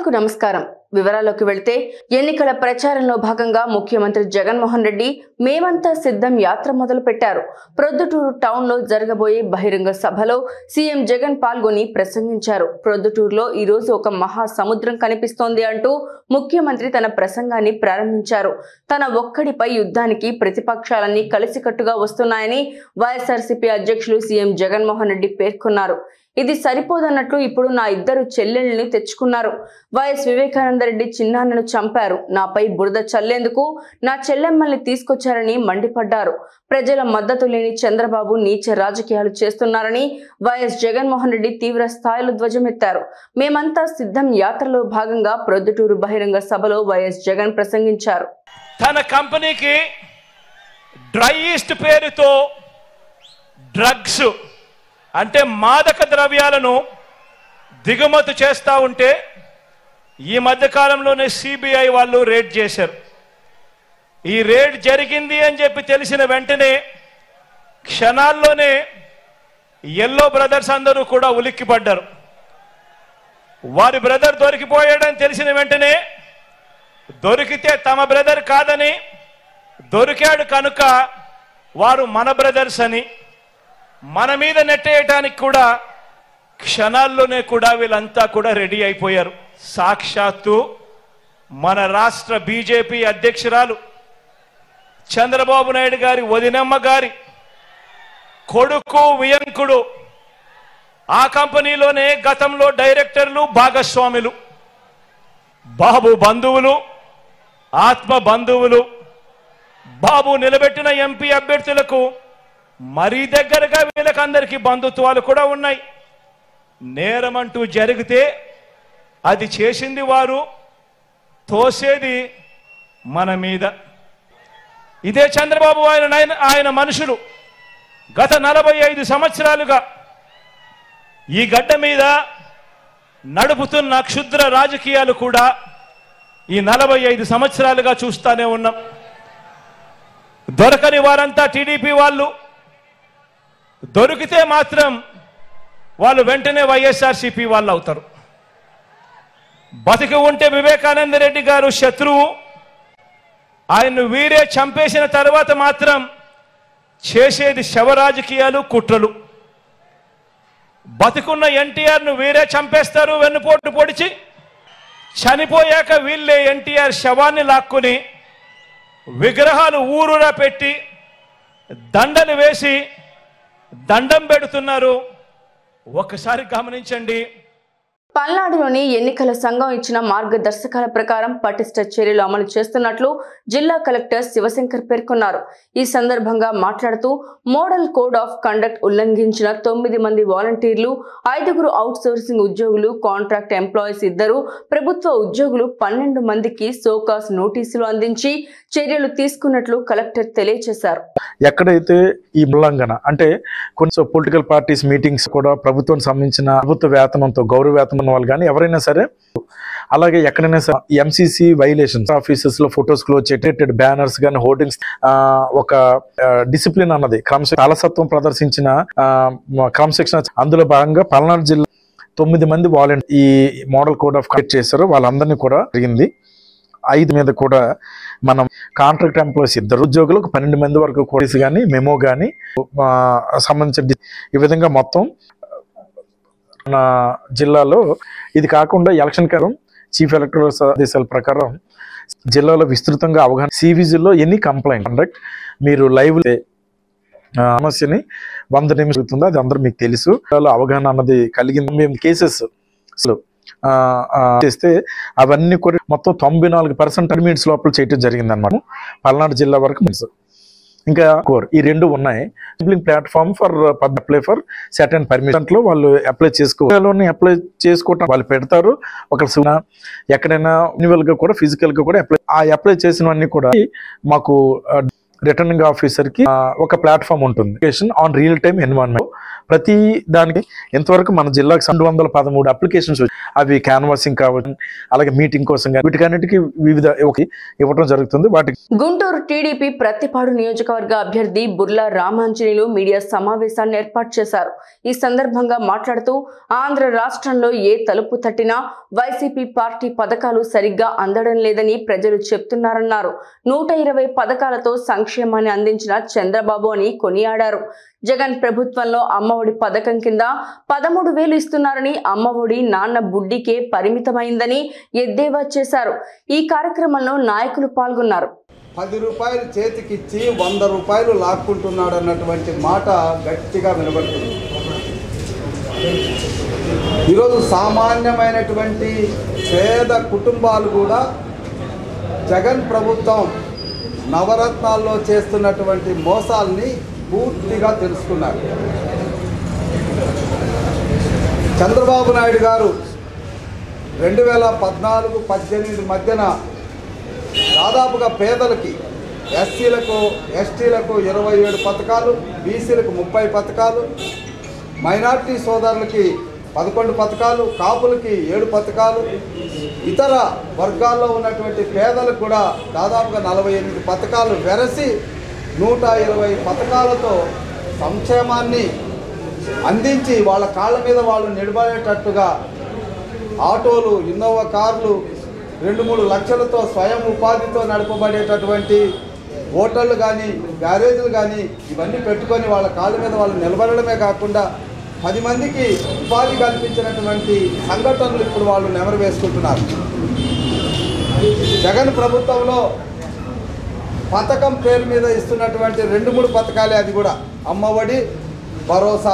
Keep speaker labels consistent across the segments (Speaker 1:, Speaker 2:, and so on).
Speaker 1: ప్రజలకు నమస్కారం వివరాల్లోకి వెళ్తే ఎన్నికల ప్రచారంలో భాగంగా ముఖ్యమంత్రి జగన్మోహన్ రెడ్డి మేమంతా సిద్ధం యాత్ర మొదలు పెట్టారు ప్రొద్దుటూరు టౌన్ లో జరగబోయే బహిరంగ సభలో సీఎం జగన్ పాల్గొని ప్రసంగించారు ప్రొద్దుటూరులో ఈ రోజు ఒక మహా సముద్రం కనిపిస్తోంది అంటూ ముఖ్యమంత్రి తన ప్రసంగాన్ని ప్రారంభించారు తన ఒక్కడిపై యుద్ధానికి ప్రతిపక్షాలన్నీ కలిసికట్టుగా వస్తున్నాయని వైఎస్ఆర్సీపీ అధ్యక్షులు సీఎం జగన్మోహన్ రెడ్డి పేర్కొన్నారు ఇది సరిపోదన్నట్లు ఇప్పుడు నా ఇద్దరు చెల్లెల్ని తెచ్చుకున్నారు వైఎస్ వివేకానందరెడ్డి చిన్నాన్నను చంపారు నాపై బురద చల్లేందుకు నా చెల్లెమ్మల్ని తీసుకొచ్చారని మండిపడ్డారు ప్రజల మద్దతు లేని చంద్రబాబు నీచ రాజకీయాలు చేస్తున్నారని వైఎస్ జగన్మోహన్ రెడ్డి తీవ్ర స్థాయిలో ధ్వజమెత్తారు మేమంతా సిద్ధం యాత్రలో భాగంగా ప్రొద్దుటూరు బహిరంగ సభలో వైఎస్ జగన్ ప్రసంగించారు
Speaker 2: తన కంపెనీకి డ్రై ఈస్ట్ పేరుతో డ్రగ్స్ అంటే మాదక ద్రవ్యాలను దిగుమతి చేస్తూ ఉంటే ఈ మధ్య కాలంలోనే సిబిఐ వాళ్ళు రేడ్ చేశారు ఈ రేడ్ జరిగింది అని చెప్పి తెలిసిన వెంటనే క్షణాల్లోనే ఎల్లో బ్రదర్స్ అందరూ కూడా ఉలిక్కిపడ్డారు వారి బ్రదర్ దొరికిపోయాడని తెలిసిన వెంటనే దొరికితే తమ బ్రదర్ కాదని దొరికాడు కనుక వారు మన బ్రదర్స్ అని మన మీద నెట్టేయటానికి కూడా క్షణాల్లోనే కూడా వీళ్ళంతా కూడా రెడీ అయిపోయారు సాక్షాత్తు మన రాష్ట్ర బీజేపీ అధ్యక్షురాలు చంద్రబాబు నాయుడు గారి వదినమ్మ గారి కొడుకు వియంకుడు ఆ కంపెనీలోనే గతంలో డైరెక్టర్లు భాగస్వాములు బాబు బంధువులు ఆత్మ బంధువులు బాబు నిలబెట్టిన ఎంపీ అభ్యర్థులకు మరీ దగ్గరగా వీళ్ళకందరికీ బంధుత్వాలు కూడా ఉన్నాయి నేరమంటూ జరిగితే అది చేసింది వారు తోసేది మన మీద ఇదే చంద్రబాబు ఆయన ఆయన- ఆయన మనుషులు గత నలభై ఐదు సంవత్సరాలుగా ఈ గడ్డ మీద నడుపుతున్న క్షుద్ర రాజకీయాలు కూడా ఈ నలభై ఐదు సంవత్సరాలుగా చూస్తానే ఉన్నాం దొరకని వారంతా టీడీపీ వాళ్ళు దొరికితే మాత్రం వాళ్ళు వెంటనే వైఎస్ఆర్సీపీ వాళ్ళు అవుతారు బతికి ఉంటే వివేకానంద రెడ్డి గారు శత్రువు ఆయన్ను వీరే చంపేసిన తర్వాత మాత్రం చేసేది శవ రాజకీయాలు కుట్రలు బతికున్న ఎన్టీఆర్ను వీరే చంపేస్తారు వెన్నుపోటు పొడిచి చనిపోయాక వీళ్ళే ఎన్టీఆర్ శవాన్ని లాక్కుని విగ్రహాలు ఊరూరా పెట్టి దండలు వేసి దండం పెడుతున్నారు ఒకసారి గమనించండి
Speaker 1: పల్నాడులోని ఎన్నికల సంఘం ఇచ్చిన మార్గదర్శకాల ప్రకారం పటిష్ట చర్యలు అమలు చేస్తున్నట్లు జిల్లా కలెక్టర్ శివశంకర్ పేర్కొన్నారు ఈ సందర్భంగా మాట్లాడుతూ మోడల్ కోడ్ ఆఫ్ కండక్ట్ ఉల్లంఘించిన తొమ్మిది మంది వాలంటీర్లు ఐదుగురు అవుట్ సోర్సింగ్ ఉద్యోగులు కాంట్రాక్ట్ ఎంప్లాయీస్ ఇద్దరు ప్రభుత్వ ఉద్యోగులు పన్నెండు మందికి సోకాస్ నోటీసులు అందించి చర్యలు తీసుకున్నట్లు కలెక్టర్ తెలియజేశారు
Speaker 3: ఎక్కడైతే ఈ ఉల్లంఘన అంటే కొన్ని పొలిటికల్ పార్టీస్ మీటింగ్స్ కూడా ప్రభుత్వం సంబంధించిన ప్రభుత్వ వేతనంతో గౌరవ వేతనం ఉన్న వాళ్ళు కానీ ఎవరైనా సరే అలాగే ఎక్కడైనా సరే ఎంసీసీ వైలేషన్స్ ఆఫీసెస్ లో ఫొటోస్ క్లోజ్ చేయటెడ్ బ్యానర్స్ కానీ హోర్డింగ్స్ ఒక డిసిప్లిన్ అన్నది క్రమశ అలసత్వం ప్రదర్శించిన ఆ, క్రమశిక్షణ అందులో భాగంగా పల్నాడు జిల్లా తొమ్మిది మంది వాలంటీర్ ఈ మోడల్ కోడ్ ఆఫ్ కండక్ట్ చేశారు వాళ్ళందరినీ కూడా జరిగింది ఐదు మీద కూడా మనం కాంట్రాక్ట్ ఎంప్లాయీస్ ఇద్దరు ఉద్యోగులకు పన్నెండు మంది వరకు కోడీస్ కానీ మెమో కానీ సంబంధించిన డి- ఈ విధంగా మొత్తం మన జిల్లాలో ఇది కాకుండా ఎలక్షన్ కాలం చీఫ్ ఎలక్టరల్ ఆదేశాల ప్రకారం జిల్లాలో విస్తృతంగా అవగాహన సివిజిలో ఎన్ని కంప్లైంట్ కండక్ట్ మీరు లైవ్ సమస్యని వంద నిమిషం జరుగుతుందో అది అందరూ మీకు తెలుసు జిల్లాలో అవగాహన అన్నది కలిగింది మేము కేసెస్ చేస్తే అవన్నీ కూడా మొత్తం తొంభై నాలుగు పర్సెంట్ మినిట్స్ లోపల చేయటం జరిగింది అనమాట పల్నాడు జిల్లా వరకు తెలుసు. ఇంకా కోర్ ఈ రెండు ఉన్నాయి sibling platform for apply for set and permission లో వాళ్ళు అప్లై చేసుకోవాలి అప్లై చేసుకోవటం వాళ్ళు పెడతారు ఒక ఎక్కడైనా annual గా కూడా ఫిజికల్ గా కూడా అప్లై ఆ అప్లై చేసినవన్నీ కూడా మాకు రిటర్నింగ్ ఆఫీసర్ కి ఆ, ఒక ప్లాట్ఫామ్ ఉంటుంది ఆన్ రియల్ టైమ్ ఎన్వైరన్మెంట్ ప్రతి దానికి ఇంతవరకు మన జిల్లాకు రెండు వందల పదమూడు అప్లికేషన్స్ అవి క్యాన్వాసింగ్ కావచ్చు అలాగే మీటింగ్ కోసం కానీ వీటికన్నిటికీ వివిధ ఒక- ఇవ్వడం జరుగుతుంది వాటికి
Speaker 1: గుంటూరు టీడీపీ ప్రత్తిపాడు నియోజకవర్గ అభ్యర్థి బుర్లా రామాంజనేయులు మీడియా సమావేశాన్ని ఏర్పాటు చేశారు ఈ సందర్భంగా మాట్లాడుతూ ఆంధ్ర రాష్ట్రంలో ఏ తలుపు తట్టినా వైసీపీ పార్టీ పథకాలు సరిగ్గా అందడం లేదని ప్రజలు చెప్తున్నారన్నారు నూట ఇరవై పథకాలతో సంక్షేమాన్ని అందించిన చంద్రబాబు అని కొనియాడారు జగన్ ప్రభుత్వంలో అమ్మఒడి పథకం కింద పదమూడు వేలు ఇస్తున్నారని అమ్మఒడి నాన్న బుడ్డికే పరిమితమైందని ఎద్దేవా చేశారు ఈ కార్యక్రమంలో నాయకులు పాల్గొన్నారు
Speaker 4: పది రూపాయలు చేతికిచ్చి వంద రూపాయలు లాక్కుంటున్నాడు అన్నటువంటి మాట గట్టిగా వినబడుతుంది ఈరోజు సామాన్యమైనటువంటి పేద కుటుంబాలు కూడా జగన్ ప్రభుత్వం నవరత్నాల్లో చేస్తున్నటువంటి మోసాల్ని పూర్తిగా తెలుసుకున్నారు చంద్రబాబు నాయుడు గారు రెండు వేల పద్నాలుగు పద్దెనిమిది మధ్యన దాదాపుగా పేదలకి ఎస్సీలకు ఎస్టీలకు ఇరవై ఏడు పథకాలు బీసీలకు ముప్పై పథకాలు మైనార్టీ సోదరులకి పదకొండు పథకాలు కాపులకి ఏడు పథకాలు ఇతర వర్గాల్లో ఉన్నటువంటి పేదలకు కూడా దాదాపుగా నలభై ఎనిమిది పథకాలు వెరసి నూట ఇరవై పథకాలతో సంక్షేమాన్ని అందించి వాళ్ళ కాళ్ళ మీద వాళ్ళు నిలబడేటట్టుగా ఆటోలు ఇన్నోవా కార్లు రెండు మూడు లక్షలతో స్వయం ఉపాధితో నడపబడేటటువంటి హోటళ్ళు కానీ గ్యారేజీలు కానీ ఇవన్నీ పెట్టుకొని వాళ్ళ కాళ్ళ మీద వాళ్ళు నిలబడడమే కాకుండా పది మందికి ఉపాధి కల్పించినటువంటి సంఘటనలు ఇప్పుడు వాళ్ళు నెమరు వేసుకుంటున్నారు జగన్ ప్రభుత్వంలో పథకం పేరు మీద ఇస్తున్నటువంటి రెండు మూడు పథకాలే అది కూడా అమ్మఒడి భరోసా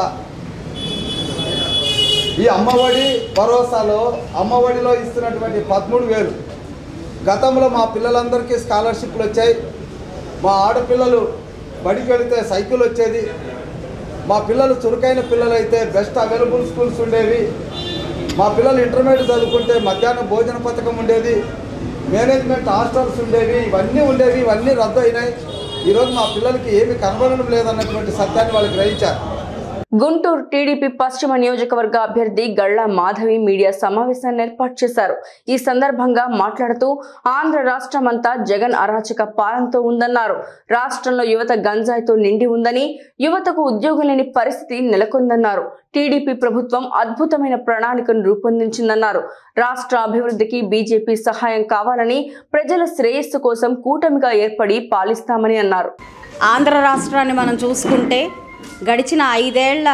Speaker 4: ఈ అమ్మఒడి భరోసాలో అమ్మఒడిలో ఇస్తున్నటువంటి పదమూడు వేలు గతంలో మా పిల్లలందరికీ స్కాలర్షిప్లు వచ్చాయి మా ఆడపిల్లలు బడికి వెళితే సైకిల్ వచ్చేది మా పిల్లలు చురుకైన పిల్లలు అయితే బెస్ట్ అవైలబుల్ స్కూల్స్ ఉండేవి మా పిల్లలు ఇంటర్మీడియట్ చదువుకుంటే మధ్యాహ్నం భోజన పథకం ఉండేది మేనేజ్మెంట్ హాస్టల్స్ ఉండేవి ఇవన్నీ ఉండేవి ఇవన్నీ రద్దు అయినాయి ఈరోజు మా పిల్లలకి ఏమి కనబడడం లేదన్నటువంటి సత్యాన్ని వాళ్ళు గ్రహించారు
Speaker 1: గుంటూరు టీడీపీ పశ్చిమ నియోజకవర్గ అభ్యర్థి గళ్ల మాధవి మీడియా సమావేశాన్ని ఏర్పాటు చేశారు ఈ సందర్భంగా మాట్లాడుతూ ఆంధ్ర రాష్ట్రమంతా జగన్ అరాచక పాలనతో ఉందన్నారు రాష్ట్రంలో యువత గంజాయితో నిండి ఉందని యువతకు ఉద్యోగం లేని పరిస్థితి నెలకొందన్నారు టీడీపీ ప్రభుత్వం అద్భుతమైన ప్రణాళికను రూపొందించిందన్నారు రాష్ట్ర అభివృద్ధికి బీజేపీ సహాయం కావాలని ప్రజల శ్రేయస్సు కోసం కూటమిగా ఏర్పడి పాలిస్తామని అన్నారు
Speaker 5: ఆంధ్ర రాష్ట్రాన్ని మనం చూసుకుంటే గడిచిన ఐదేళ్ల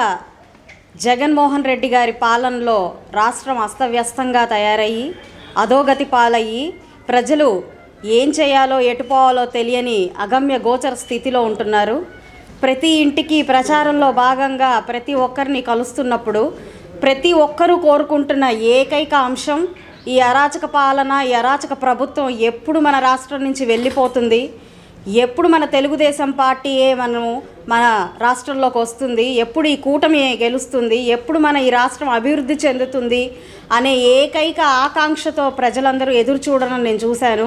Speaker 5: జగన్మోహన్ రెడ్డి గారి పాలనలో రాష్ట్రం అస్తవ్యస్తంగా తయారయ్యి అధోగతి పాలయ్యి ప్రజలు ఏం చేయాలో ఎటుపోవాలో తెలియని అగమ్య గోచర స్థితిలో ఉంటున్నారు ప్రతి ఇంటికి ప్రచారంలో భాగంగా ప్రతి ఒక్కరిని కలుస్తున్నప్పుడు ప్రతి ఒక్కరూ కోరుకుంటున్న ఏకైక అంశం ఈ అరాచక పాలన ఈ అరాచక ప్రభుత్వం ఎప్పుడు మన రాష్ట్రం నుంచి వెళ్ళిపోతుంది ఎప్పుడు మన తెలుగుదేశం పార్టీయే మనము మన రాష్ట్రంలోకి వస్తుంది ఎప్పుడు ఈ కూటమి గెలుస్తుంది ఎప్పుడు మన ఈ రాష్ట్రం అభివృద్ధి చెందుతుంది అనే ఏకైక ఆకాంక్షతో ప్రజలందరూ ఎదురు చూడడం నేను చూశాను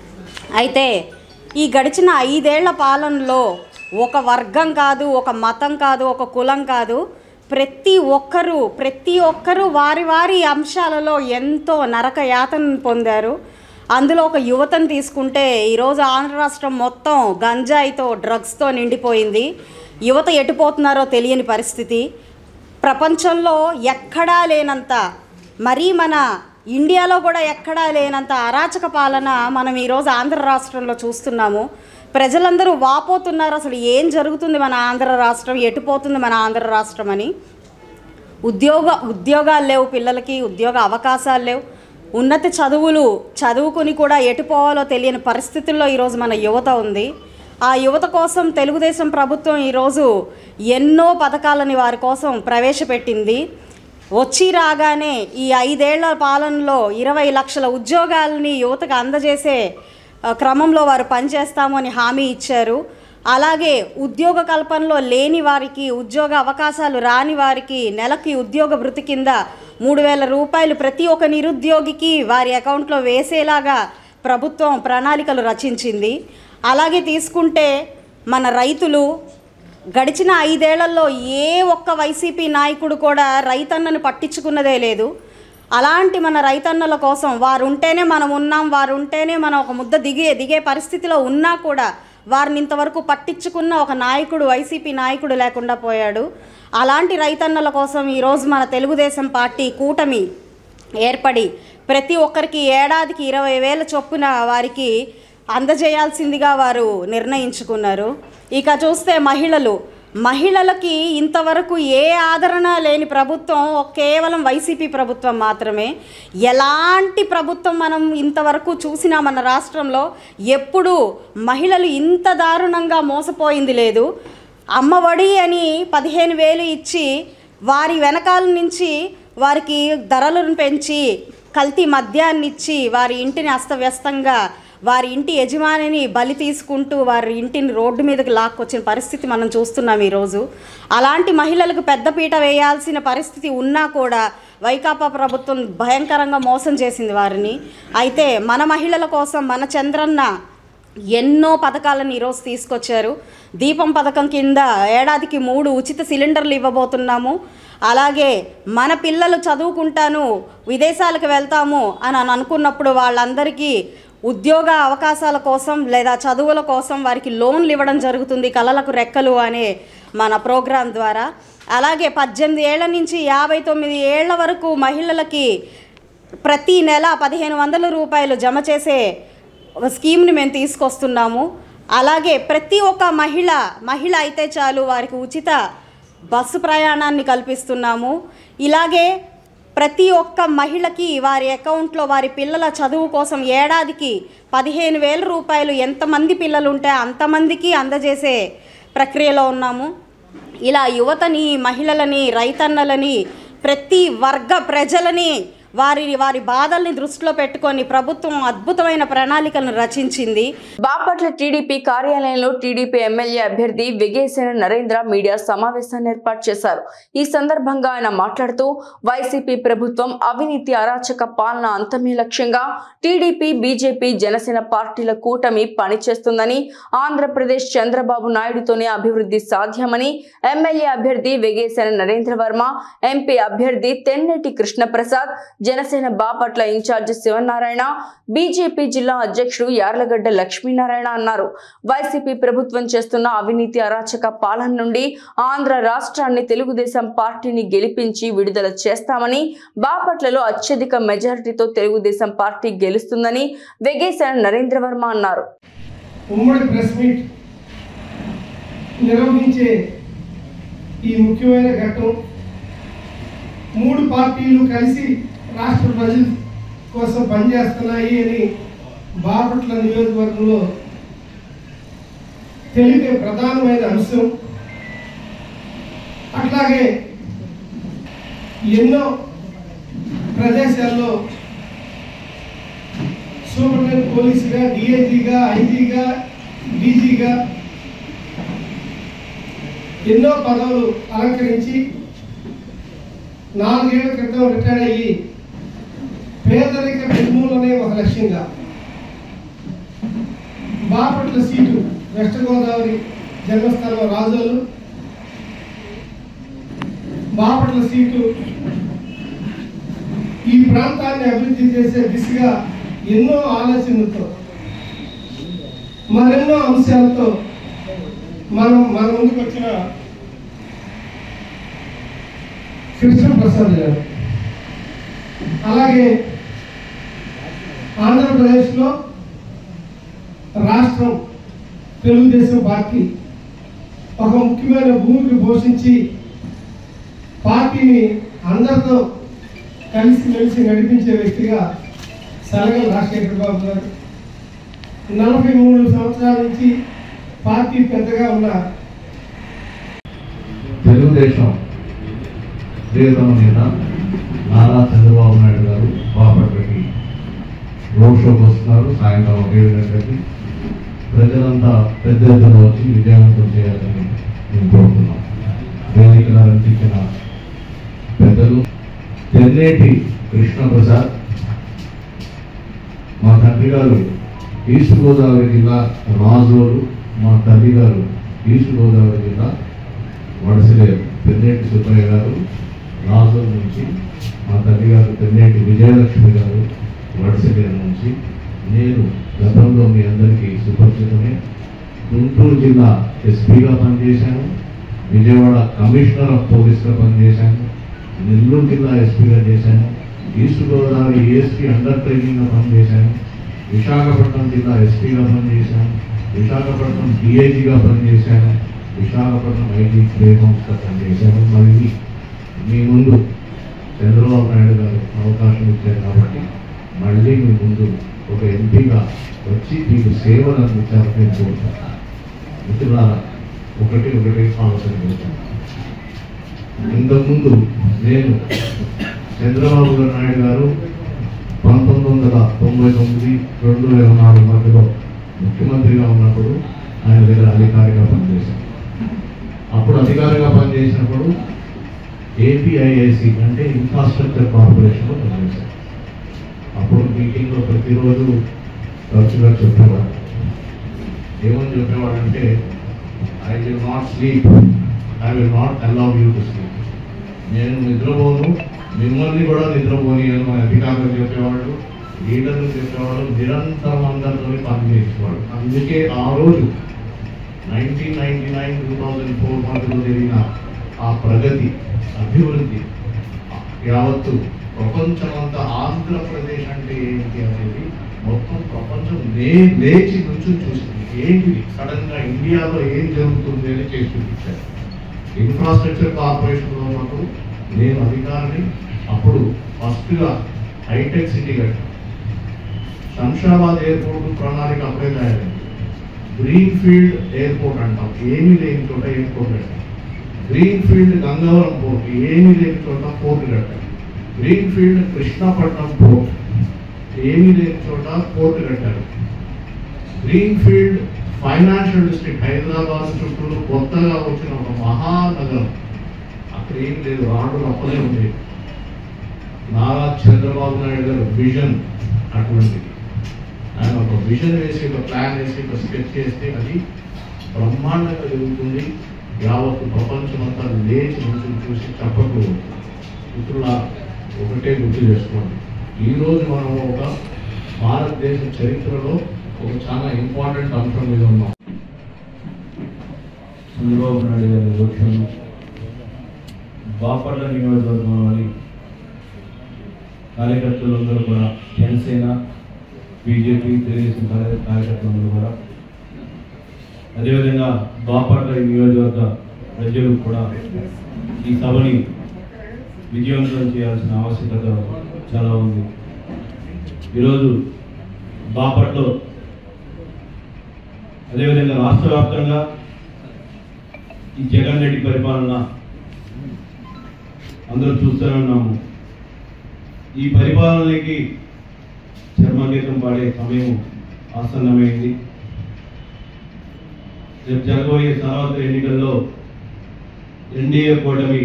Speaker 5: అయితే ఈ గడిచిన ఐదేళ్ల పాలనలో ఒక వర్గం కాదు ఒక మతం కాదు ఒక కులం కాదు ప్రతి ఒక్కరూ ప్రతి ఒక్కరూ వారి వారి అంశాలలో ఎంతో నరక యాతనను పొందారు అందులో ఒక యువతను తీసుకుంటే ఈరోజు ఆంధ్ర రాష్ట్రం మొత్తం గంజాయితో డ్రగ్స్తో నిండిపోయింది యువత ఎటుపోతున్నారో తెలియని పరిస్థితి ప్రపంచంలో ఎక్కడా లేనంత మరీ మన ఇండియాలో కూడా ఎక్కడా లేనంత అరాచక పాలన మనం ఈరోజు ఆంధ్ర రాష్ట్రంలో చూస్తున్నాము ప్రజలందరూ వాపోతున్నారు అసలు ఏం జరుగుతుంది మన ఆంధ్ర రాష్ట్రం ఎటుపోతుంది మన ఆంధ్ర రాష్ట్రం అని ఉద్యోగ ఉద్యోగాలు లేవు పిల్లలకి ఉద్యోగ అవకాశాలు లేవు ఉన్నత చదువులు చదువుకుని కూడా ఎటుపోవాలో తెలియని పరిస్థితుల్లో ఈరోజు మన యువత ఉంది ఆ యువత కోసం తెలుగుదేశం ప్రభుత్వం ఈరోజు ఎన్నో పథకాలని వారి కోసం ప్రవేశపెట్టింది వచ్చి రాగానే ఈ ఐదేళ్ల పాలనలో ఇరవై లక్షల ఉద్యోగాలని యువతకు అందజేసే ఆ, క్రమంలో వారు పనిచేస్తాము అని హామీ ఇచ్చారు అలాగే ఉద్యోగ కల్పనలో లేని వారికి ఉద్యోగ అవకాశాలు రాని వారికి నెలకి ఉద్యోగ భృతి కింద మూడు వేల రూపాయలు ప్రతి ఒక్క నిరుద్యోగికి వారి అకౌంట్లో వేసేలాగా ప్రభుత్వం ప్రణాళికలు రచించింది అలాగే తీసుకుంటే మన రైతులు గడిచిన ఐదేళ్లలో ఏ ఒక్క వైసీపీ నాయకుడు కూడా రైతన్నను పట్టించుకున్నదే లేదు అలాంటి మన రైతన్నల కోసం వారు ఉంటేనే మనం ఉన్నాం వారు ఉంటేనే మనం ఒక ముద్ద దిగే దిగే పరిస్థితిలో ఉన్నా కూడా వారిని ఇంతవరకు పట్టించుకున్న ఒక నాయకుడు వైసీపీ నాయకుడు లేకుండా పోయాడు అలాంటి రైతన్నల కోసం ఈరోజు మన తెలుగుదేశం పార్టీ కూటమి ఏర్పడి ప్రతి ఒక్కరికి ఏడాదికి ఇరవై వేల చొప్పున వారికి అందజేయాల్సిందిగా వారు నిర్ణయించుకున్నారు ఇక చూస్తే మహిళలు మహిళలకి ఇంతవరకు ఏ ఆదరణ లేని ప్రభుత్వం కేవలం వైసీపీ ప్రభుత్వం మాత్రమే ఎలాంటి ప్రభుత్వం మనం ఇంతవరకు చూసినా మన రాష్ట్రంలో ఎప్పుడు మహిళలు ఇంత దారుణంగా మోసపోయింది లేదు అమ్మఒడి అని పదిహేను వేలు ఇచ్చి వారి వెనకాల నుంచి వారికి ధరలను పెంచి కల్తీ మద్యాన్ని ఇచ్చి వారి ఇంటిని అస్తవ్యస్తంగా వారి ఇంటి యజమానిని బలి తీసుకుంటూ వారి ఇంటిని రోడ్డు మీదకి లాక్కొచ్చిన పరిస్థితి మనం చూస్తున్నాం ఈరోజు అలాంటి మహిళలకు పెద్దపీట వేయాల్సిన పరిస్థితి ఉన్నా కూడా వైకాపా ప్రభుత్వం భయంకరంగా మోసం చేసింది వారిని అయితే మన మహిళల కోసం మన చంద్రన్న ఎన్నో పథకాలను ఈరోజు తీసుకొచ్చారు దీపం పథకం కింద ఏడాదికి మూడు ఉచిత సిలిండర్లు ఇవ్వబోతున్నాము అలాగే మన పిల్లలు చదువుకుంటాను విదేశాలకు వెళ్తాము అని అని అనుకున్నప్పుడు వాళ్ళందరికీ ఉద్యోగ అవకాశాల కోసం లేదా చదువుల కోసం వారికి లోన్లు ఇవ్వడం జరుగుతుంది కళలకు రెక్కలు అనే మన ప్రోగ్రాం ద్వారా అలాగే పద్దెనిమిది ఏళ్ల నుంచి యాభై తొమ్మిది ఏళ్ల వరకు మహిళలకి ప్రతి నెల పదిహేను వందల రూపాయలు జమ చేసే ఒక స్కీమ్ని మేము తీసుకొస్తున్నాము అలాగే ప్రతి ఒక్క మహిళ మహిళ అయితే చాలు వారికి ఉచిత బస్సు ప్రయాణాన్ని కల్పిస్తున్నాము ఇలాగే ప్రతి ఒక్క మహిళకి వారి అకౌంట్లో వారి పిల్లల చదువు కోసం ఏడాదికి పదిహేను వేల రూపాయలు ఎంతమంది పిల్లలు ఉంటే అంతమందికి అందజేసే ప్రక్రియలో ఉన్నాము ఇలా యువతని మహిళలని రైతన్నలని ప్రతి వర్గ ప్రజలని వారి వారి బాధల్ని దృష్టిలో పెట్టుకొని ప్రభుత్వం అద్భుతమైన ప్రణాళికలను రచించింది
Speaker 1: బాపట్ల టీడీపీ కార్యాలయంలో టీడీపీ ఎమ్మెల్యే అభ్యర్థి విగేసేన నరేంద్ర మీడియా సమావేశాన్ని ఏర్పాటు చేశారు ఈ సందర్భంగా ఆయన మాట్లాడుతూ వైసీపీ ప్రభుత్వం అవినీతి అరాచక పాలన అంతమే లక్ష్యంగా టీడీపీ బీజేపీ జనసేన పార్టీల కూటమి పనిచేస్తుందని ఆంధ్రప్రదేశ్ చంద్రబాబు నాయుడుతోనే అభివృద్ధి సాధ్యమని ఎమ్మెల్యే అభ్యర్థి వెగేసేన నరేంద్ర వర్మ ఎంపీ అభ్యర్థి తెన్నెటి కృష్ణప్రసాద్ జనసేన బాపట్ల ఇన్ఛార్జి శివనారాయణ బీజేపీ జిల్లా అధ్యక్షుడు యార్లగడ్డ లక్ష్మీనారాయణ అన్నారు వైసీపీ ప్రభుత్వం చేస్తున్న అవినీతి అరాచక పాలన నుండి ఆంధ్ర రాష్ట్రాన్ని తెలుగుదేశం పార్టీని గెలిపించి విడుదల చేస్తామని బాపట్లలో అత్యధిక మెజారిటీతో తెలుగుదేశం పార్టీ గెలుస్తుందని వెగేశాన నరేంద్ర వర్మ అన్నారు
Speaker 6: ఉమ్మడి ప్రెస్ మీట్ నిర్వహించే ఈ ముఖ్యమైన ఘట్టం మూడు పార్టీలు కలిసి రాష్ట్ర ప్రజల కోసం పనిచేస్తున్నాయి అని బాపట్ల నియోజకవర్గంలో తెలిపే ప్రధానమైన అంశం అట్లాగే ఎన్నో ప్రదేశాల్లో సూపరింటెండెంట్ పోలీసుగా డిఐజీగా ఐజీగా డీజీగా ఎన్నో పదవులు అలంకరించి నాలుగేళ్ల క్రితం రిటైర్ అయ్యి పేదరిక నిర్మూలనే ఒక లక్ష్యంగా బాపట్ల సీటు వెస్ట్ గోదావరి జన్మస్థలం రాజోలు బాపట్ల సీటు ఈ ప్రాంతాన్ని అభివృద్ధి చేసే దిశగా ఎన్నో ఆలోచనలతో మరెన్నో అంశాలతో మనం మన ముందుకు వచ్చిన కృష్ణప్రసాద్ గారు అలాగే ఆంధ్రప్రదేశ్లో రాష్ట్రం తెలుగుదేశం పార్టీ ఒక ముఖ్యమైన భూమికి పోషించి పార్టీని అందరితో కలిసి మెలిసి నడిపించే వ్యక్తిగా సలగల రాజశేఖర బాబు గారు నలభై మూడు సంవత్సరాల నుంచి పార్టీ పెద్దగా ఉన్న
Speaker 7: తెలుగుదేశం ప్రియతమ నేత నారా చంద్రబాబు నాయుడు గారు బాపట్లకి రోడ్ షోకి వస్తున్నారు సాయంత్రం ఏడు గంటలకి ప్రజలంతా పెద్ద ఎత్తున వచ్చి విజయవంతం చేయాలని నేను కోరుతున్నాను వేదికను అలంకరించిన పెద్దలు తెన్నేటి కృష్ణప్రసాద్ మా తండ్రి గారు ఈస్ట్ గోదావరి జిల్లా రాజోలు మా తల్లి గారు ఈస్ట్ గోదావరి జిల్లా వడసిలే పెన్నేటి సుబ్బయ్య గారు రాజుల నుంచి మా తల్లి గారు పెన్నేటి విజయలక్ష్మి గారు వడసిలే నుంచి నేను గతంలో మీ అందరికీ సుపరిచితమే గుంటూరు జిల్లా ఎస్పీగా పనిచేశాను విజయవాడ కమిషనర్ ఆఫ్ పోలీస్గా పనిచేశాను నెల్లూరు జిల్లా ఎస్పీగా చేశాను ఈస్ట్ గోదావరి ఏఎస్పీ అండర్ ట్రైనింగ్గా పనిచేశాను విశాఖపట్నం జిల్లా ఎస్పీగా పనిచేశాను విశాఖపట్నం డిఐజీగా పనిచేశాను విశాఖపట్నం ఐటీ ప్లేహౌస్గా పనిచేశాను మరి మీ ముందు చంద్రబాబు నాయుడు గారు అవకాశం ఇచ్చారు కాబట్టి మళ్ళీ మీ ముందు ఒక ఎంపీగా వచ్చి మీకు సేవలు అందించాలని నేను కోరుతున్నాను మిత్రులారా ఒకటి ఒకటి ఆలోచన చేశాను ఇంతకుముందు నేను చంద్రబాబు గారు నాయుడు గారు పంతొమ్మిది వందల తొంభై తొమ్మిది రెండు వేల నాలుగు మధ్యలో ముఖ్యమంత్రిగా ఉన్నప్పుడు ఆయన దగ్గర అధికారిగా పనిచేశాను అప్పుడు అధికారిగా పనిచేసినప్పుడు ఏపీఐఐసి అంటే ఇన్ఫ్రాస్ట్రక్చర్ కార్పొరేషన్లో పనిచేశాను అప్పుడు మీటింగ్లో ప్రతిరోజు తరచుగా చెప్పేవాడు ఏమని చెప్పేవాడు అంటే I will not sleep I will not allow you to sleep నేను నిద్రపోను మిమ్మల్ని కూడా నిద్రపోని అని అధికారులు చెప్పేవాడు లీడర్లు చెప్పేవాడు నిరంతరం అందరితో పని చేసేవాడు అందుకే ఆ రోజు nineteen ninety nine two thousand four మధ్యలో జరిగిన ఆ ప్రగతి అభివృద్ధి యావత్తు ప్రపంచమంతా ఆంధ్రప్రదేశ్ అంటే ఏంటి అనేది మొత్తం ప్రపంచం లే లేచి నుంచి చూసింది ఏంటిది సడన్ గా ఇండియాలో ఏం జరుగుతుంది అని చేసి చూపించారు ఇన్ఫ్రాస్ట్రక్చర్ కార్పొరేషన్లో ఉన్నప్పుడు నేను అధికారిని అప్పుడు ఫస్ట్గా హైటెక్ సిటీ కట్టాను శంషాబాద్ ఎయిర్పోర్ట్ ప్రణాళిక అప్పుడే తయారైంది గ్రీన్ ఫీల్డ్ ఎయిర్పోర్ట్ అంటాం ఏమీ లేని చోట ఎయిర్పోర్ట్ కట్టాం గ్రీన్ ఫీల్డ్ గంగవరం పోర్ట్ ఏమీ లేని చోట పోర్ట్ కట్టాం గ్రీన్ ఫీల్డ్ కృష్ణపట్నం పోర్ట్ ఏమీ లేని చోట పోర్ట్ కట్టారు green field financial district Hyderabad చుట్టూ కొత్తగా వచ్చిన ఒక మహానగరం అక్కడ ఏం లేదు రాడు అప్పుడే ఉంది నారా చంద్రబాబు నాయుడు గారు విజన్ అటువంటిది ఆయన ఒక విజన్ వేసి ఒక ప్లాన్ వేసి ఒక స్కెచ్ చేస్తే అది బ్రహ్మాండంగా జరుగుతుంది యావత్తు ప్రపంచం అంతా లేచి నుంచి చూసి చప్పట్లు మిత్రుల ఒకటే గుర్తు చేసుకోండి ఈ రోజు మనం ఒక భారతదేశ చరిత్రలో ఒక చాలా ఇంపార్టెంట్ అంశం మీద ఉన్నాం
Speaker 8: చంద్రబాబు నాయుడు గారి లక్ష్యం బాపట్ల నియోజకవర్గంలోని కార్యకర్తలందరూ కూడా జనసేన బీజేపీ తెలుగుదేశం కార్య- కార్యకర్తలందరూ కూడా అదేవిధంగా బాపట్ల నియోజకవర్గ ప్రజలు కూడా ఈ సభని విజయవంతం చేయాల్సిన ఆవశ్యకత చాలా ఉంది ఈరోజు బాపట్లో అదేవిధంగా రాష్ట్ర వ్యాప్తంగా ఈ జగన్ రెడ్డి పరిపాలన అందరూ చూస్తూనే ఉన్నాము ఈ పరిపాలనకి చర్మగీతం పాడే సమయం ఆసన్నమైంది రేపు జరగబోయే తర్వాత ఎన్నికల్లో ఎన్డీఏ కూటమి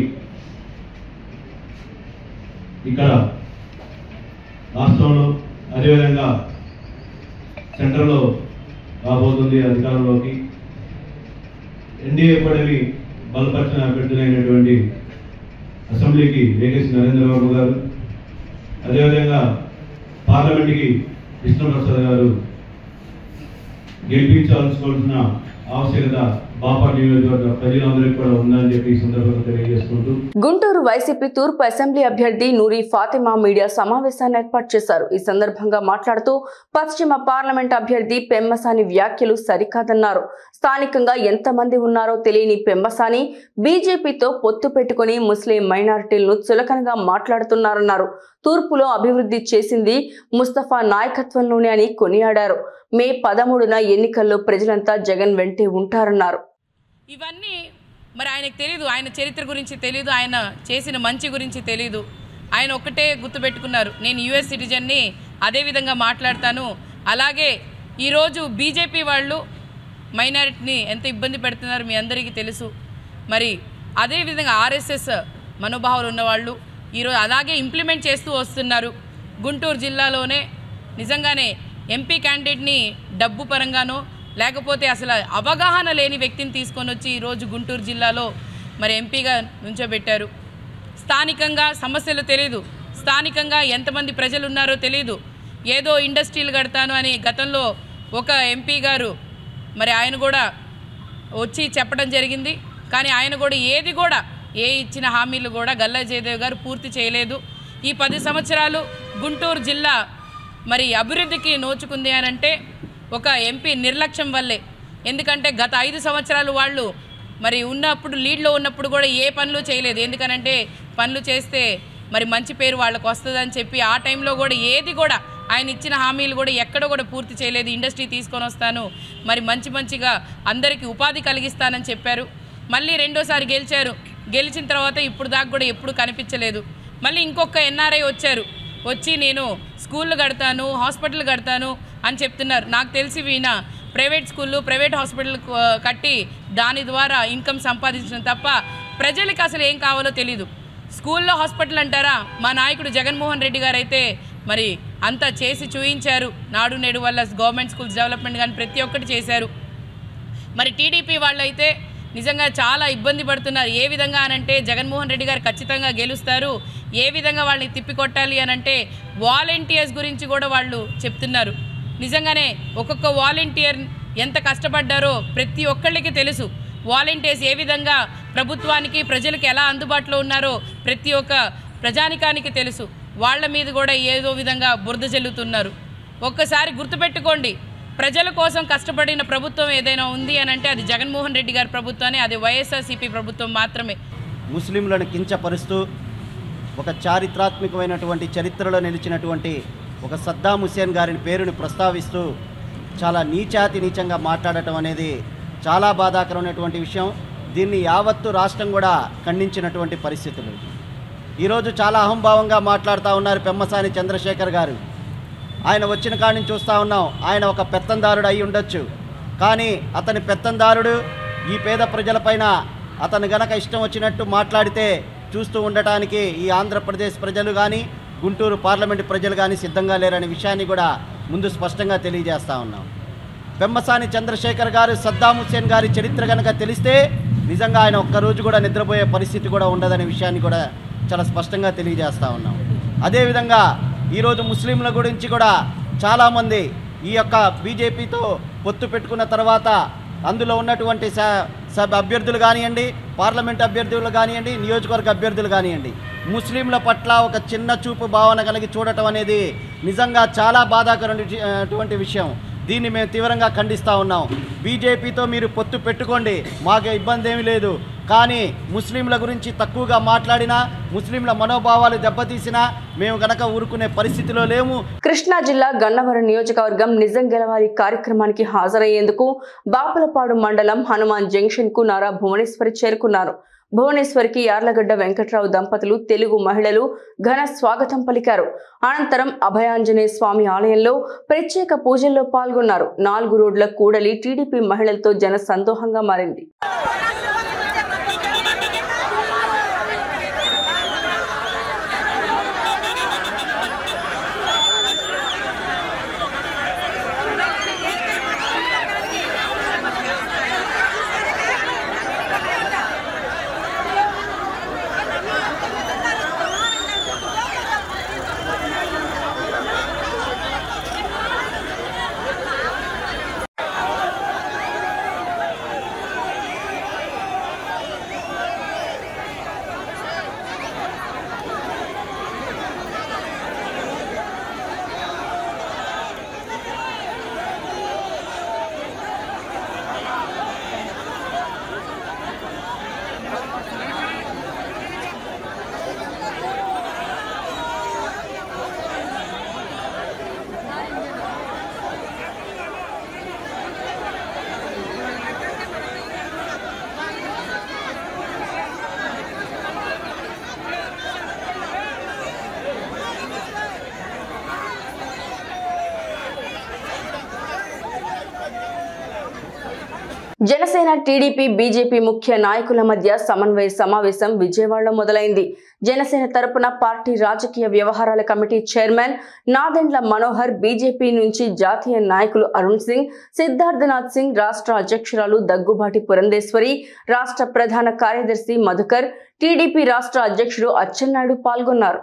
Speaker 8: ఇక్కడ రాష్ట్రంలో అదేవిధంగా సెంట్రల్లో రాబోతుంది అధికారంలోకి ఎన్డీఏ కూటమి బలపరిచిన అభ్యర్థులైనటువంటి అసెంబ్లీకి వేగేసి నరేంద్రబాబు గారు అదేవిధంగా పార్లమెంట్కి కృష్ణప్రసాద్ గారు గెలిపించాల్సుకోవాల్సిన ఆవశ్యకత బాపట్ నియోజకవర్గ ప్రజలందరికీ కూడా ఉందని చెప్పి ఈ సందర్భంగా తెలియజేసుకుంటూ
Speaker 1: గుంటూరు వైసీపీ తూర్పు అసెంబ్లీ అభ్యర్థి నూరి ఫాతిమా మీడియా సమావేశాన్ని ఏర్పాటు చేశారు ఈ సందర్భంగా మాట్లాడుతూ పశ్చిమ పార్లమెంట్ అభ్యర్థి పెమ్మసాని వ్యాఖ్యలు సరికాదన్నారు స్థానికంగా ఎంతమంది ఉన్నారో తెలియని పెమ్మసాని బీజేపీతో పొత్తు పెట్టుకుని ముస్లిం మైనారిటీలను చులకనగా మాట్లాడుతున్నారన్నారు తూర్పులో అభివృద్ధి చేసింది ముస్తఫా నాయకత్వంలోనే అని కొనియాడారు మే పదమూడున ఎన్నికల్లో ప్రజలంతా జగన్ వెంటే ఉంటారన్నారు
Speaker 9: ఇవన్నీ మరి ఆయనకు తెలియదు ఆయన చరిత్ర గురించి తెలియదు ఆయన చేసిన మంచి గురించి తెలియదు ఆయన ఒక్కటే గుర్తుపెట్టుకున్నారు నేను యుఎస్ సిటిజన్ని అదేవిధంగా మాట్లాడతాను అలాగే ఈరోజు బీజేపీ వాళ్ళు మైనారిటీని ఎంత ఇబ్బంది పెడుతున్నారు మీ అందరికీ తెలుసు మరి అదేవిధంగా ఆర్ఎస్ఎస్ మనోభావాలు ఉన్నవాళ్ళు ఈరోజు అలాగే ఇంప్లిమెంట్ చేస్తూ వస్తున్నారు గుంటూరు జిల్లాలోనే నిజంగానే ఎంపీ క్యాండిడేట్ని డబ్బు పరంగానో లేకపోతే అసలు అవగాహన లేని వ్యక్తిని తీసుకొని వచ్చి ఈరోజు గుంటూరు జిల్లాలో మరి ఎంపీగా నుంచోబెట్టారు స్థానికంగా సమస్యలు తెలియదు స్థానికంగా ఎంతమంది ప్రజలు ఉన్నారో తెలియదు ఏదో ఇండస్ట్రీలు కడతాను అని గతంలో ఒక ఎంపీ గారు మరి ఆయన కూడా వచ్చి చెప్పడం జరిగింది కానీ ఆయన కూడా ఏది కూడా ఏ ఇచ్చిన హామీలు కూడా గల్లా జయదేవ్ గారు పూర్తి చేయలేదు ఈ పది సంవత్సరాలు గుంటూరు జిల్లా మరి అభివృద్ధికి నోచుకుంది అని అంటే ఒక ఎంపీ నిర్లక్ష్యం వల్లే ఎందుకంటే గత ఐదు సంవత్సరాలు వాళ్ళు మరి ఉన్నప్పుడు లీడ్లో ఉన్నప్పుడు కూడా ఏ పనులు చేయలేదు ఎందుకనంటే పనులు చేస్తే మరి మంచి పేరు వాళ్ళకు వస్తుందని చెప్పి ఆ టైంలో కూడా ఏది కూడా ఆయన ఇచ్చిన హామీలు కూడా ఎక్కడ కూడా పూర్తి చేయలేదు ఇండస్ట్రీ తీసుకొని వస్తాను మరి మంచి మంచిగా అందరికీ ఉపాధి కలిగిస్తానని చెప్పారు మళ్ళీ రెండోసారి గెలిచారు గెలిచిన తర్వాత ఇప్పుడు దాకా కూడా ఎప్పుడు కనిపించలేదు మళ్ళీ ఇంకొక ఎన్ఆర్ఐ వచ్చారు వచ్చి నేను స్కూళ్ళు కడతాను హాస్పిటల్ కడతాను అని చెప్తున్నారు నాకు తెలిసి వీణ ప్రైవేట్ స్కూళ్ళు ప్రైవేట్ హాస్పిటల్ కట్టి దాని ద్వారా ఇన్కమ్ సంపాదించడం తప్ప ప్రజలకు అసలు ఏం కావాలో తెలీదు స్కూల్లో హాస్పిటల్ అంటారా మా నాయకుడు జగన్మోహన్ రెడ్డి గారు అయితే మరి అంతా చేసి చూయించారు నాడు నేడు వల్ల గవర్నమెంట్ స్కూల్స్ డెవలప్మెంట్ కానీ ప్రతి ఒక్కటి చేశారు మరి టీడీపీ వాళ్ళైతే నిజంగా చాలా ఇబ్బంది పడుతున్నారు ఏ విధంగా అనంటే జగన్మోహన్ రెడ్డి గారు ఖచ్చితంగా గెలుస్తారు ఏ విధంగా వాళ్ళని తిప్పికొట్టాలి అనంటే వాలంటీర్స్ గురించి కూడా వాళ్ళు చెప్తున్నారు నిజంగానే ఒక్కొక్క వాలంటీర్ ఎంత కష్టపడ్డారో ప్రతి ఒక్కళ్ళకి తెలుసు వాలంటీర్స్ ఏ విధంగా ప్రభుత్వానికి ప్రజలకు ఎలా అందుబాటులో ఉన్నారో ప్రతి ఒక్క ప్రజానికానికి తెలుసు వాళ్ళ మీద కూడా ఏదో విధంగా బురద జల్లుతున్నారు ఒక్కసారి గుర్తుపెట్టుకోండి ప్రజల కోసం కష్టపడిన ప్రభుత్వం ఏదైనా ఉంది అని అంటే అది జగన్మోహన్ రెడ్డి గారి ప్రభుత్వమే అది వైఎస్ఆర్సీపీ ప్రభుత్వం మాత్రమే
Speaker 10: ముస్లింలను కించపరుస్తూ ఒక చారిత్రాత్మకమైనటువంటి చరిత్రలో నిలిచినటువంటి ఒక సద్దాం హుస్సేన్ గారిని పేరుని ప్రస్తావిస్తూ చాలా నీచాతి నీచంగా మాట్లాడటం అనేది చాలా బాధాకరమైనటువంటి విషయం దీన్ని యావత్తు రాష్ట్రం కూడా ఖండించినటువంటి పరిస్థితులు ఈరోజు చాలా అహంభావంగా మాట్లాడుతూ ఉన్నారు పెమ్మసాని చంద్రశేఖర్ గారు ఆయన వచ్చిన కాడి నుంచి చూస్తూ ఉన్నాం ఆయన ఒక పెత్తందారుడు అయి ఉండొచ్చు కానీ అతని పెత్తందారుడు ఈ పేద ప్రజలపైన అతను గనక ఇష్టం వచ్చినట్టు మాట్లాడితే చూస్తూ ఉండటానికి ఈ ఆంధ్రప్రదేశ్ ప్రజలు కానీ గుంటూరు పార్లమెంటు ప్రజలు కానీ సిద్ధంగా లేరనే విషయాన్ని కూడా ముందు స్పష్టంగా తెలియజేస్తా ఉన్నాం పెమ్మసాని చంద్రశేఖర్ గారు సద్దాం హుస్సేన్ గారి చరిత్ర కనుక తెలిస్తే నిజంగా ఆయన ఒక్కరోజు కూడా నిద్రపోయే పరిస్థితి కూడా ఉండదనే విషయాన్ని కూడా చాలా స్పష్టంగా తెలియజేస్తా ఉన్నాం అదేవిధంగా ఈరోజు ముస్లింల గురించి కూడా చాలామంది ఈ యొక్క బీజేపీతో పొత్తు పెట్టుకున్న తర్వాత అందులో ఉన్నటువంటి స సబ్ అభ్యర్థులు కానివ్వండి పార్లమెంట్ అభ్యర్థులు కానివ్వండి నియోజకవర్గ అభ్యర్థులు కానివ్వండి ముస్లింల పట్ల ఒక చిన్న చూపు భావన కలిగి చూడటం అనేది నిజంగా చాలా బాధాకరమైనటువంటి విషయం దీన్ని మేము తీవ్రంగా ఖండిస్తూ ఉన్నాం బీజేపీతో మీరు పొత్తు పెట్టుకోండి మాకు ఇబ్బంది ఏమీ లేదు కానీ ముస్లింల గురించి తక్కువగా మాట్లాడినా ముస్లింల మనోభావాలు దెబ్బతీసినా మేము గనక ఊరుకునే పరిస్థితిలో లేము
Speaker 1: కృష్ణా జిల్లా గన్నవరం నియోజకవర్గం నిజం గెలవాలి కార్యక్రమానికి హాజరయ్యేందుకు బాపులపాడు మండలం హనుమాన్ జంక్షన్ కు నారా భువనేశ్వరి చేరుకున్నారు భువనేశ్వరికి యార్లగడ్డ వెంకట్రావు దంపతులు తెలుగు మహిళలు ఘన స్వాగతం పలికారు అనంతరం అభయాంజనేయ స్వామి ఆలయంలో ప్రత్యేక పూజల్లో పాల్గొన్నారు నాలుగు రోడ్ల కూడలి టీడీపీ మహిళలతో జన సందోహంగా మారింది జనసేన టీడీపీ బీజేపీ ముఖ్య నాయకుల మధ్య సమన్వయ సమావేశం విజయవాడలో మొదలైంది జనసేన తరపున పార్టీ రాజకీయ వ్యవహారాల కమిటీ చైర్మన్ నాదెండ్ల మనోహర్ బీజేపీ నుంచి జాతీయ నాయకులు అరుణ్ సింగ్ సిద్ధార్థనాథ్ సింగ్ రాష్ట్ర అధ్యక్షురాలు దగ్గుబాటి పురంధేశ్వరి రాష్ట్ర ప్రధాన కార్యదర్శి మధుకర్ టీడీపీ రాష్ట్ర అధ్యక్షుడు అచ్చెన్నాయుడు పాల్గొన్నారు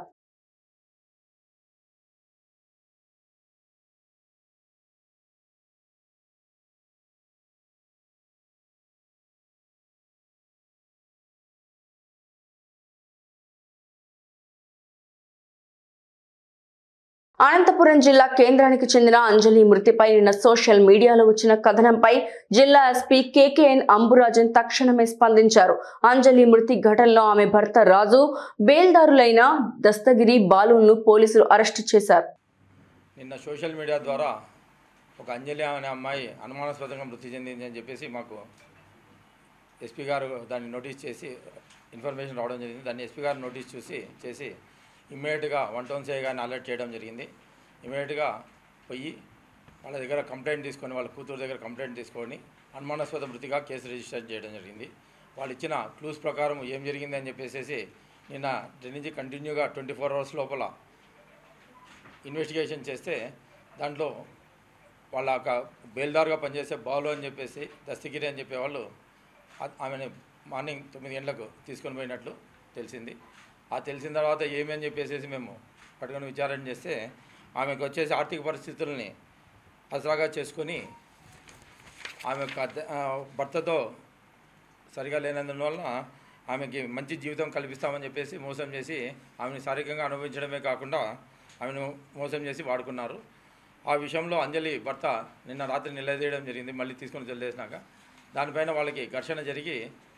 Speaker 1: అనంతపురం జిల్లా కేంద్రానికి చెందిన అంజలి మృతిపై నిన్న సోషల్ మీడియాలో వచ్చిన కథనంపై జిల్లా ఎస్పీ కేకేఎన్ అంబురాజన్ తక్షణమే స్పందించారు అంజలి మృతి ఘటనలో ఆమె భర్త రాజు బేల్దారులైన దస్తగిరి బాలును పోలీసులు అరెస్టు చేశారు
Speaker 11: నిన్న సోషల్ మీడియా ద్వారా ఒక అంజలి అనే అమ్మాయి అనుమానాస్పదంగా మృతి చెందింది అని చెప్పేసి మాకు ఎస్పీ గారు దాన్ని నోటీస్ చేసి ఇన్ఫర్మేషన్ రావడం జరిగింది దాన్ని ఎస్పీ గారు నోటీస్ చూసి చేసి ఇమ్మీడియట్గా వన్ టౌన్ సే గారిని అలర్ట్ చేయడం జరిగింది ఇమ్మీడియట్గా పోయి వాళ్ళ దగ్గర కంప్లైంట్ తీసుకొని వాళ్ళ కూతురు దగ్గర కంప్లైంట్ తీసుకొని అనుమానాస్పద మృతిగా కేసు రిజిస్టర్ చేయడం జరిగింది వాళ్ళు ఇచ్చిన క్లూస్ ప్రకారం ఏం జరిగింది అని చెప్పేసి నిన్న దీని నుంచి కంటిన్యూగా ట్వంటీ ఫోర్ అవర్స్ లోపల ఇన్వెస్టిగేషన్ చేస్తే దాంట్లో వాళ్ళ ఒక బేల్దారుగా పనిచేసే బాలు అని చెప్పేసి దస్తగిరి అని చెప్పేవాళ్ళు ఆ- ఆమెను మార్నింగ్ తొమ్మిది గంటలకు తీసుకొని పోయినట్లు తెలిసింది ఆ తెలిసిన తర్వాత ఏమి అని చెప్పేసి మేము పట్టుకొని విచారణ చేస్తే ఆమెకు వచ్చేసి ఆర్థిక పరిస్థితుల్ని అసలాగా చేసుకొని ఆమె యొక్క అద్దె- ఆ, భర్తతో సరిగా లేనందువల్ల ఆమెకి మంచి జీవితం కల్పిస్తామని చెప్పేసి మోసం చేసి ఆమెను శారీరకంగా అనుభవించడమే కాకుండా ఆమెను మోసం చేసి వాడుకున్నారు ఆ విషయంలో అంజలి భర్త నిన్న రాత్రి నిలదీయడం జరిగింది మళ్ళీ తీసుకొని తెలియజేసినాక దానిపైన వాళ్ళకి ఘర్షణ జరిగి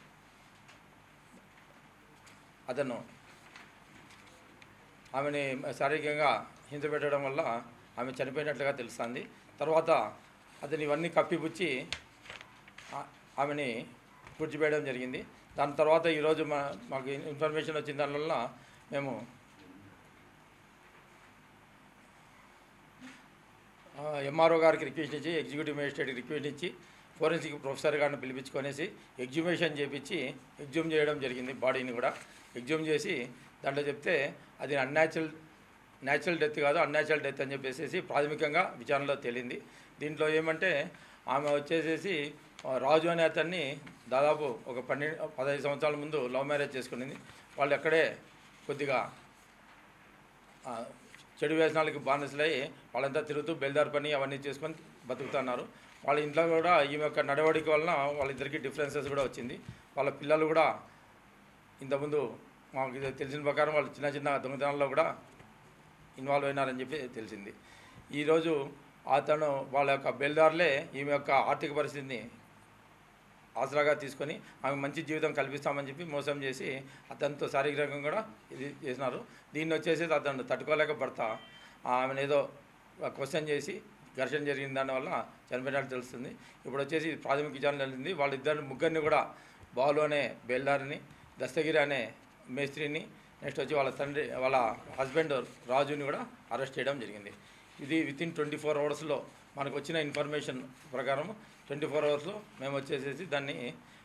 Speaker 11: అతను ఆమెని శారీరకంగా హింస పెట్టడం వల్ల ఆమె చనిపోయినట్లుగా తెలుస్తుంది తర్వాత అతను ఇవన్నీ కప్పిపుచ్చి ఆ- ఆమెని పూడ్చివేయడం జరిగింది దాని తర్వాత ఈరోజు మా మాకు ఇన్ఫర్మేషన్ వచ్చిన దానివల్ల మేము ఎంఆర్ఓ గారికి రిక్వెస్ట్ ఇచ్చి ఎగ్జిక్యూటివ్ మేజిస్ట్రేట్కి రిక్వెస్ట్ ఇచ్చి ఫోరెన్సిక్ ప్రొఫెసర్ గారిని పిలిపించుకొనేసి ఎగ్జిబిషన్ చేపించి ఎగ్జూమ్ చేయడం జరిగింది బాడీని కూడా ఎగ్జూమ్ చేసి దాంట్లో చెప్తే అది అన్యాచురల్ న్యాచురల్ డెత్ కాదు అన్యాచురల్ డెత్ అని చెప్పేసి ప్రాథమికంగా విచారణలో తేలింది దీంట్లో ఏమంటే ఆమె వచ్చేసేసి ఆ, రాజు అనే అతన్ని దాదాపు ఒక పన్నెండు పదహైదు సంవత్సరాల ముందు లవ్ మ్యారేజ్ చేసుకునింది వాళ్ళు ఎక్కడే కొద్దిగా ఆ, చెడు వ్యసనాలకి బానిసలై వాళ్ళంతా తిరుగుతూ బెల్దార్ పని అవన్నీ చేసుకొని బతుకుతున్నారు వాళ్ళ ఇంట్లో కూడా ఈమె యొక్క నడవడిక వలన వాళ్ళిద్దరికి డిఫరెన్సెస్ కూడా వచ్చింది వాళ్ళ పిల్లలు కూడా ఇంతకుముందు మాకు ఇది తెలిసిన ప్రకారం వాళ్ళు చిన్న చిన్న దొంగతనాల్లో కూడా ఇన్వాల్వ్ అయినారని చెప్పి తెలిసింది ఈరోజు అతను వాళ్ళ యొక్క బెల్దార్లే ఈమె యొక్క ఆర్థిక పరిస్థితిని ఆసరాగా తీసుకొని ఆమె మంచి జీవితం కల్పిస్తామని చెప్పి మోసం చేసి అతనితో శారీరకంగా కూడా ఇది చేసినారు దీన్ని వచ్చేసి అతను తట్టుకోలేక భర్త ఆమెను ఏదో క్వశ్చన్ చేసి ఘర్షణ జరిగిన దానివల్ల చనిపోయినట్టు తెలుస్తుంది ఇప్పుడు వచ్చేసి ప్రాథమిక విచారణ జరిగింది వాళ్ళిద్దరు ముగ్గురిని కూడా బాలు అనే బేల్దారిని దస్తగిరి అనే మేస్త్రిని నెక్స్ట్ వచ్చి వాళ్ళ తండ్రి వాళ్ళ హస్బెండ్ రాజుని కూడా అరెస్ట్ చేయడం జరిగింది ఇది విత్ ఇన్ ట్వంటీ ఫోర్ అవర్స్లో మనకు వచ్చిన ఇన్ఫర్మేషన్ ప్రకారం ట్వంటీ ఫోర్ అవర్స్లో మేము వచ్చేసేసి దాన్ని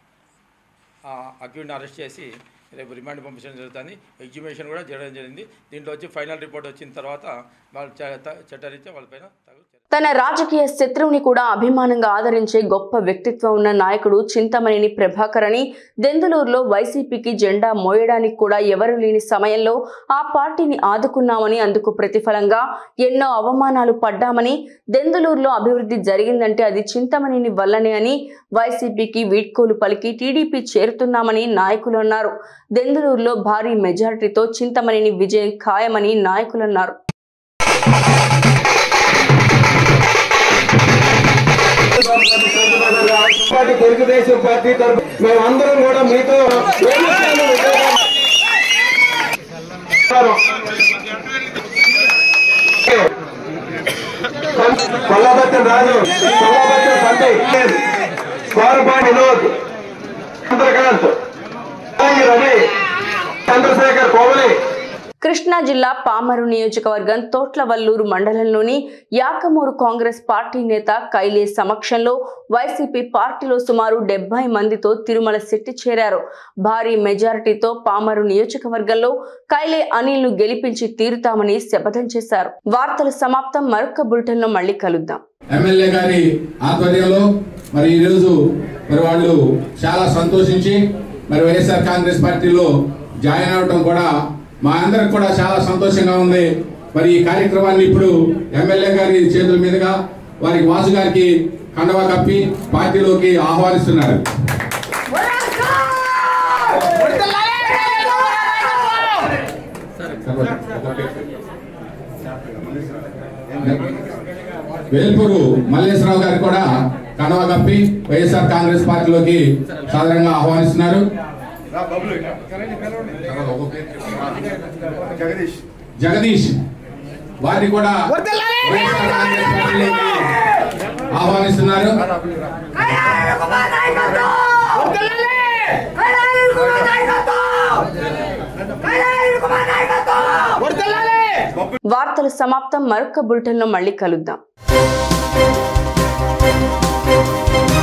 Speaker 11: అక్యూడ్ని అరెస్ట్ చేసి రేపు రిమాండ్ పంపించడం జరుగుతుంది ఎగ్జిబిషన్ కూడా చేయడం జరిగింది దీంట్లో వచ్చి ఫైనల్ రిపోర్ట్ వచ్చిన తర్వాత వాళ్ళు చ- చట్టరీత్యా వాళ్ళపైన తగు
Speaker 1: తన రాజకీయ శత్రువుని కూడా అభిమానంగా ఆదరించే గొప్ప వ్యక్తిత్వం ఉన్న నాయకుడు చింతమనేని ప్రభాకర్ అని దెందులూరులో వైసీపీకి జెండా మోయడానికి కూడా ఎవరు లేని సమయంలో ఆ పార్టీని ఆదుకున్నామని అందుకు ప్రతిఫలంగా ఎన్నో అవమానాలు పడ్డామని దెందులూరులో అభివృద్ధి జరిగిందంటే అది చింతమనేని వల్లనే అని వైసీపీకి వీడ్కోలు పలికి టీడీపీ చేరుతున్నామని నాయకులు అన్నారు దెందులూరులో భారీ మెజారిటీతో చింతమనేని విజయం ఖాయమని నాయకులు అన్నారు
Speaker 12: పార్టీ తెలుగుదేశం పార్టీ తరఫు మేమందరం కూడా మీతో ప్రేమిస్తాము, విజయవాడ. కొల్లబత్తి రాజు కొల్లబత్తి సంజయ్ కోరపాటి వినోద్ చంద్రకాంత్ రవి చంద్రశేఖర్ కోవలి
Speaker 1: కృష్ణా జిల్లా పామరు నియోజకవర్గం తోట్లవల్లూరు మండలంలోని యాకమూరు కాంగ్రెస్ పార్టీ నేత కైలే సమక్షంలో వైసీపీ పార్టీలో సుమారు డెబ్బై మందితో తిరుమల శెట్టి చేరారు భారీ మెజారిటీతో పామరు నియోజకవర్గంలో కైలే అనిల్ ను గెలిపించి తీరుతామని శపథం చేశారు వార్తలు సమాప్తం మరొక బులెటిన్ లో మళ్ళీ కలుద్దాం
Speaker 13: ఎమ్మెల్యే గారి ఆధ్వర్యంలో మరి ఈరోజు మరి వాళ్ళు చాలా సంతోషించి మరి వైఎస్ఆర్ కాంగ్రెస్ పార్టీలో జాయిన్ అవడం కూడా మా అందరికి కూడా చాలా సంతోషంగా ఉంది మరి ఈ కార్యక్రమాన్ని ఇప్పుడు ఎమ్మెల్యే గారి చేతుల మీదుగా వారికి వాసు గారికి కండవా కప్పి పార్టీలోకి ఆహ్వానిస్తున్నారు వేల్పూరు మల్లేశ్వరరావు గారు కూడా కండవా కప్పి వైఎస్ఆర్ కాంగ్రెస్ పార్టీలోకి సాధారణంగా ఆహ్వానిస్తున్నారు
Speaker 4: జగదీష్
Speaker 13: జగదీష్ వారిని కూడా వైఎస్ఆర్ కాంగ్రెస్ పార్టీలోకి ఆహ్వానిస్తున్నారు
Speaker 1: వార్తలు సమాప్తం మరొక బులెటిన్ లో మళ్ళీ కలుద్దాం